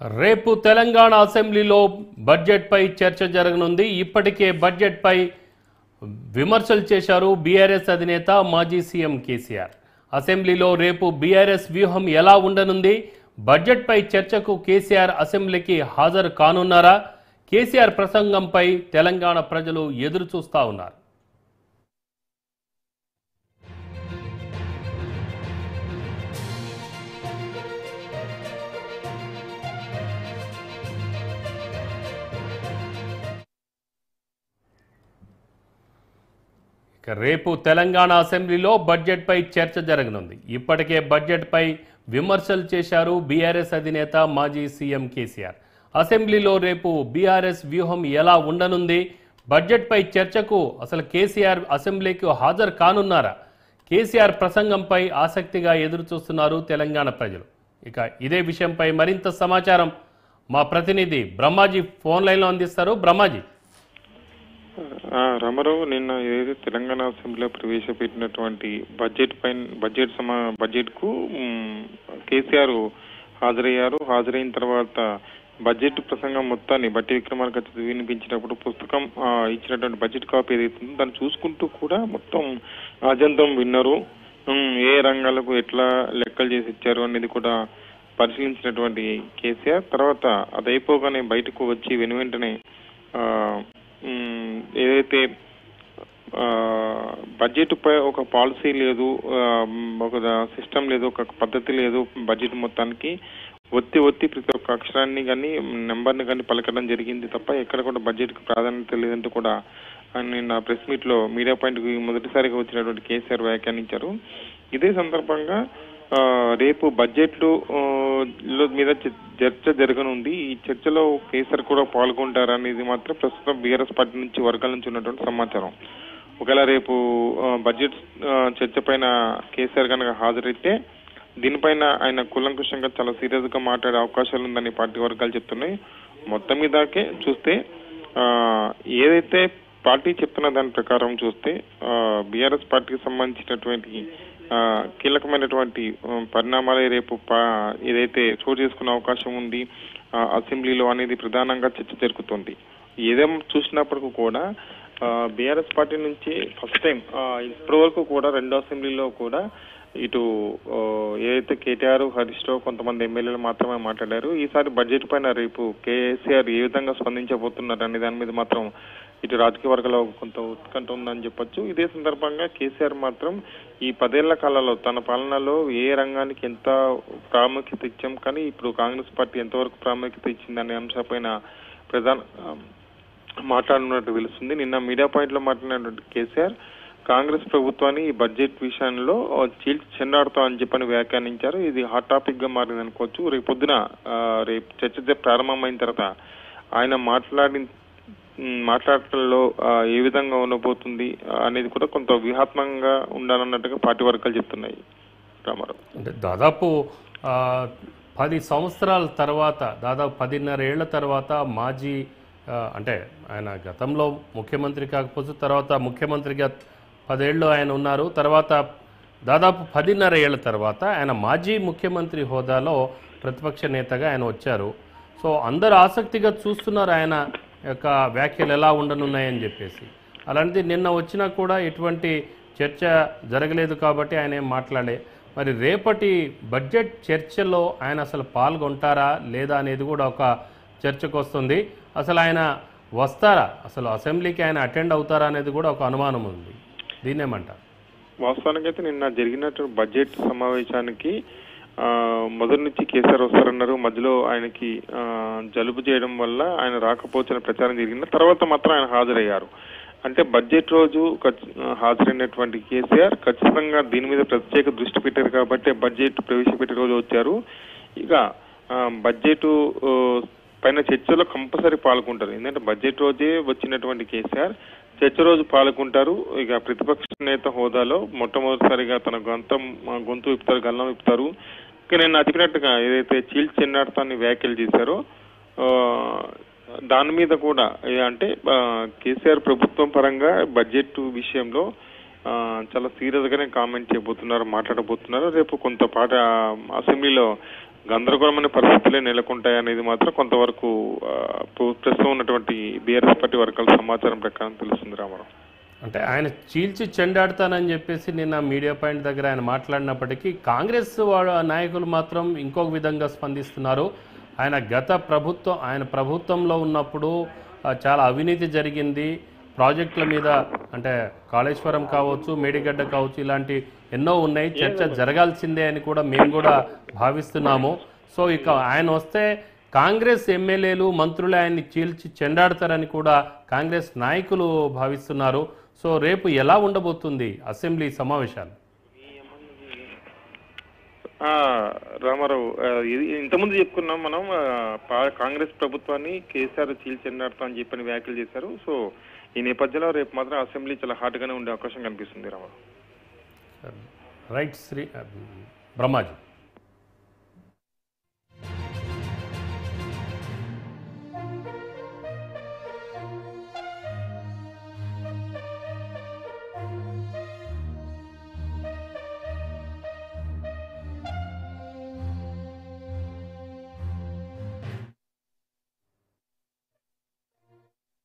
రేపు తెలంగాణ అసెంబ్లీలో బడ్జెట్పై చర్చ జరగనుంది ఇప్పటికే బడ్జెట్పై విమర్శలు చేశారు బీఆర్ఎస్ అధినేత మాజీ సీఎం కేసీఆర్ అసెంబ్లీలో రేపు బీఆర్ఎస్ వ్యూహం ఎలా ఉండనుంది బడ్జెట్పై చర్చకు కేసీఆర్ అసెంబ్లీకి హాజరు కానున్నారా కేసీఆర్ ప్రసంగంపై తెలంగాణ ప్రజలు ఎదురు చూస్తా ఉన్నారు ఇక రేపు తెలంగాణ అసెంబ్లీలో బడ్జెట్పై చర్చ జరగనుంది ఇప్పటికే బడ్జెట్పై విమర్శలు చేశారు బీఆర్ఎస్ అధినేత మాజీ సీఎం కేసీఆర్ అసెంబ్లీలో రేపు బీఆర్ఎస్ వ్యూహం ఎలా ఉండనుంది బడ్జెట్పై చర్చకు అసలు కేసీఆర్ అసెంబ్లీకి హాజరు కానున్నారా కేసీఆర్ ప్రసంగంపై ఆసక్తిగా ఎదురు చూస్తున్నారు తెలంగాణ ప్రజలు ఇక ఇదే విషయంపై మరింత సమాచారం మా ప్రతినిధి బ్రహ్మాజీ ఫోన్ లైన్లో అందిస్తారు బ్రహ్మాజీ ఆ, రామారావు నిన్న ఏదైతే తెలంగాణ అసెంబ్లీలో ప్రవేశపెట్టినటువంటి బడ్జెట్ పైన బడ్జెట్ సమా బడ్జెట్ కు మ్, కేసీఆర్ హాజరయ్యారు హాజరైన తర్వాత బడ్జెట్ ప్రసంగం మొత్తాన్ని బట్టి విక్రమార్క వినిపించినప్పుడు పుస్తకం ఆ, ఇచ్చినటువంటి బడ్జెట్ కాపీ ఏదైతే ఉందో దాన్ని చూసుకుంటూ కూడా మొత్తం అజంతం విన్నారు మ్, ఏ రంగాలకు ఎట్లా లెక్కలు చేసి ఇచ్చారు అనేది కూడా పరిశీలించినటువంటి కేసీఆర్ తర్వాత అది అయిపోగానే బయటకు వచ్చి వెను వెంటనే ఆ, మ్, ఏదైతే ఆ, బడ్జెట్ పై ఒక పాలసీ లేదు ఆ, మ్, ఒక సిస్టమ్ లేదు ఒక పద్ధతి లేదు బడ్జెట్ మొత్తానికి ఒత్తి ఒత్తి ప్రతి ఒక్క అక్షరాన్ని కానీ నెంబర్ని కానీ పలకడం జరిగింది తప్ప ఎక్కడ కూడా బడ్జెట్ కు ప్రాధాన్యత లేదంటూ కూడా ఆయన నిన్న ప్రెస్ మీట్ లో మీడియా పాయింట్ కి మొదటిసారిగా వచ్చినటువంటి కేసీఆర్ వ్యాఖ్యానించారు ఇదే సందర్భంగా ఆ, రేపు బడ్జెట్లు ఆ, లో మీద చ- చర్చ జరగనుంది ఈ చర్చలో కేసీఆర్ కూడా పాల్గొంటారు అనేది మాత్రం ప్రస్తుతం బీఆర్ఎస్ పార్టీ నుంచి వర్గాల నుంచి ఉన్నటువంటి సమాచారం ఒకవేళ రేపు ఆ, బడ్జెట్ ఆ, చర్చ పైన కేసీఆర్ కనుక హాజరైతే దీనిపైన ఆయన కూలంకుషంగా చాలా సీరియస్ గా మాట్లాడే అవకాశాలు ఉందని పార్టీ వర్గాలు చెప్తున్నాయి మొత్తం మీదకే చూస్తే ఆ, ఏదైతే పార్టీ చెప్తున్న దాని ప్రకారం చూస్తే బీఆర్ఎస్ పార్టీకి సంబంధించినటువంటి ఆ, కీలకమైనటువంటి ఆ, పరిణామాలే రేపు పా- ఏదైతే చోటు చేసుకునే అవకాశం ఉంది ఆ, అసెంబ్లీలో అనేది ప్రధానంగా చర్చ జరుగుతుంది ఏదేం చూసినప్పటికీ కూడా బీఆర్ఎస్ పార్టీ నుంచి ఫస్ట్ టైం ఇప్పటి వరకు కూడా రెండో అసెంబ్లీలో కూడా ఇటు ఆ, ఏదైతే కేటీఆర్ హరీష్ రావు కొంతమంది ఎమ్మెల్యేలు మాత్రమే మాట్లాడారు ఈసారి బడ్జెట్ పైన రేపు కేసీఆర్ ఏ విధంగా స్పందించబోతున్నారు అనే దాని మీద మాత్రం ఇటు రాజకీయ వర్గాల్లో కొంత ఉత్కంఠ ఉందని చెప్పొచ్చు ఇదే సందర్భంగా కేసీఆర్ మాత్రం ఈ పదేళ్ల కాలంలో తన పాలనలో ఏ రంగానికి ఎంత ప్రాముఖ్యత ఇచ్చాం కానీ ఇప్పుడు కాంగ్రెస్ పార్టీ ఎంతవరకు ప్రాముఖ్యత ఇచ్చిందనే అంశంపైన ప్రధాన ఆ, మాట్లాడినట్టు తెలుస్తుంది నిన్న మీడియా పాయింట్ లో మాట్లాడినటువంటి కేసీఆర్ కాంగ్రెస్ ప్రభుత్వాన్ని ఈ బడ్జెట్ విషయంలో చీల్చి చెండాడుతా అని చెప్పని వ్యాఖ్యానించారు ఇది హాట్ టాపిక్ గా మారింది అనుకోవచ్చు రేపు పొద్దున ఆ, రేపు చర్చ జ- ప్రారంభమైన తర్వాత ఆయన మాట్లాడి ఉమ్, మాట్లాడటంలో ఆ, ఏ విధంగా ఉండబోతుంది ఆ, అనేది కూడా కొంత వ్యూహాత్మకంగా ఉండాలన్నట్టుగా పార్టీ వర్గాలు చెప్తున్నాయి రామారావు అంటే దాదాపు ఆ, పది సంవత్సరాల తర్వాత దాదాపు పదిన్నర ఏళ్ల తర్వాత మాజీ ఆ, అంటే ఆయన గతంలో ముఖ్యమంత్రి కాకపోతే తర్వాత ముఖ్యమంత్రిగా పదేళ్ళు ఆయన ఉన్నారు తర్వాత దాదాపు పదిన్నర ఏళ్ల తర్వాత ఆయన మాజీ ముఖ్యమంత్రి హోదాలో ప్రతిపక్ష నేతగా ఆయన వచ్చారు సో అందరు ఆసక్తిగా చూస్తున్నారు ఆయన యొక్క వ్యాఖ్యలు ఎలా ఉండనున్నాయని చెప్పేసి అలాంటిది నిన్న వచ్చినా కూడా ఎటువంటి చర్చ జరగలేదు కాబట్టి ఆయన ఏం మాట్లాడే మరి రేపటి బడ్జెట్ చర్చలో ఆయన అసలు పాల్గొంటారా లేదా అనేది కూడా ఒక చర్చకు వస్తుంది అసలు ఆయన వస్తారా అసలు అసెంబ్లీకి ఆయన అటెండ్ అవుతారా అనేది కూడా ఒక అనుమానం ఉంది దీన్నేమంటారు వాస్తవానికైతే నిన్న జరిగినట్టు బడ్జెట్ సమావేశానికి ఆ, మొదటి నుంచి కేసీఆర్ వస్తారన్నారు మధ్యలో ఆయనకి ఆ, జలుబు చేయడం వల్ల ఆయన రాకపోవచ్చిన ప్రచారం జరిగింది తర్వాత మాత్రం ఆయన హాజరయ్యారు అంటే బడ్జెట్ రోజు ఖచ్చి- హాజరైనటువంటి కేసీఆర్ ఖచ్చితంగా దీని మీద ప్రత్యేక దృష్టి పెట్టారు కాబట్టి బడ్జెట్ ప్రవేశపెట్టే రోజు వచ్చారు ఇక ఆ, బడ్జెట్ ఆ, పైన చర్చలో కంపల్సరీ పాల్గొంటారు ఎందుకంటే బడ్జెట్ రోజే వచ్చినటువంటి కేసీఆర్ చర్చ రోజు పాల్గొంటారు ఇక ప్రతిపక్ష నేత హోదాలో మొట్టమొదటిసారిగా తన గొంతం గొంతు విప్పుతారు గల్లం విప్పుతారు ఇక నేను చెప్పినట్టుగా ఏదైతే చీల్చి చెన్నాడతాన్ని వ్యాఖ్యలు చేశారో ఆ, దాని మీద కూడా ఏ అంటే ఆ, కేసీఆర్ ప్రభుత్వం పరంగా బడ్జెట్ విషయంలో ఆ, చాలా సీరియస్ గానే కామెంట్ చేయబోతున్నారు మాట్లాడబోతున్నారు రేపు కొంత పాట అసెంబ్లీలో గందరగోళమైన పరిస్థితులే నెలకొంటాయి అనేది మాత్రం కొంతవరకు ఆ, ప్ర- ప్రస్తుతం ఉన్నటువంటి బీఆర్ఎస్ పార్టీ వర్గాల సమాచారం ప్రకారం తెలుస్తుంది రామారావు అంటే ఆయన చీల్చి చెండాడతానని చెప్పేసి నిన్న మీడియా పాయింట్ దగ్గర ఆయన మాట్లాడినప్పటికీ కాంగ్రెస్ వాళ్ళ నాయకులు మాత్రం ఇంకొక విధంగా స్పందిస్తున్నారు ఆయన గత ప్రభుత్వం ఆయన ప్రభుత్వంలో ఉన్నప్పుడు ఆ, చాలా అవినీతి జరిగింది ప్రాజెక్టుల మీద అంటే కాళేశ్వరం కావచ్చు మేడిగడ్డ కావచ్చు ఇలాంటి ఎన్నో ఉన్నాయి చర్చ జరగాల్సిందే అని కూడా మేము కూడా భావిస్తున్నాము సో ఇక ఆయన వస్తే కాంగ్రెస్ ఎమ్మెల్యేలు మంత్రులు ఆయన్ని చీల్చి చెండాడతారని కూడా కాంగ్రెస్ నాయకులు భావిస్తున్నారు సో రేపు ఎలా ఉండబోతుంది అసెంబ్లీ సమావేశాలు ఆ, రామారావు ఆ, ఇది ఇంతకుముందు చెప్పుకున్నాం మనం ఆ, పా- కాంగ్రెస్ ప్రభుత్వాన్ని కేసీఆర్ చీల్చెండాడుతా అని చెప్పని వ్యాఖ్యలు చేశారు సో ఈ నేపథ్యంలో రేపు మాత్రం అసెంబ్లీ చాలా హాట్ గానే ఉండే అవకాశం కనిపిస్తుంది రామారావు రైట్ శ్రీ బ్రహ్మాజీ